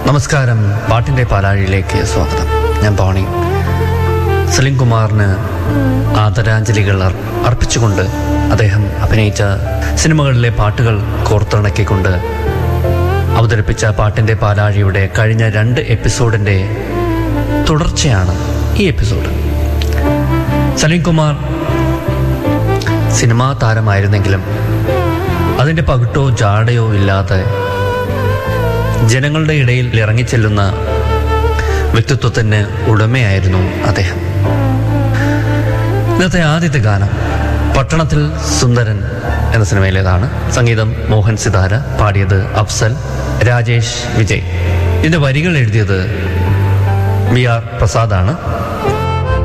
നമസ്കാരം പാട്ടിൻ്റെ പാലാഴിയിലേക്ക് സ്വാഗതം ഞാൻ പോണി സലീം കുമാറിന് ആദരാഞ്ജലികൾ അർ- അർപ്പിച്ചുകൊണ്ട് അദ്ദേഹം അഭിനയിച്ച സിനിമകളിലെ പാട്ടുകൾ കോർത്തിണക്കിക്കൊണ്ട് അവതരിപ്പിച്ച പാട്ടിൻ്റെ പാലാഴിയുടെ കഴിഞ്ഞ രണ്ട് എപ്പിസോഡിൻ്റെ തുടർച്ചയാണ് ഈ എപ്പിസോഡ് സലീം കുമാർ സിനിമാ താരമായിരുന്നെങ്കിലും അതിൻ്റെ പകിട്ടോ ജാടയോ ഇല്ലാതെ ജനങ്ങളുടെ ഇടയിൽ ഇറങ്ങിച്ചെല്ലുന്ന വ്യക്തിത്വത്തിന് ഉടമയായിരുന്നു അദ്ദേഹം ഇന്നത്തെ ആദ്യത്തെ ഗാനം പട്ടണത്തിൽ സുന്ദരൻ എന്ന സിനിമയിലേതാണ് സംഗീതം മോഹൻ സിതാര പാടിയത് അഫ്സൽ രാജേഷ് വിജയ് ഇതിന്റെ വരികൾ എഴുതിയത് ബി ആർ പ്രസാദാണ്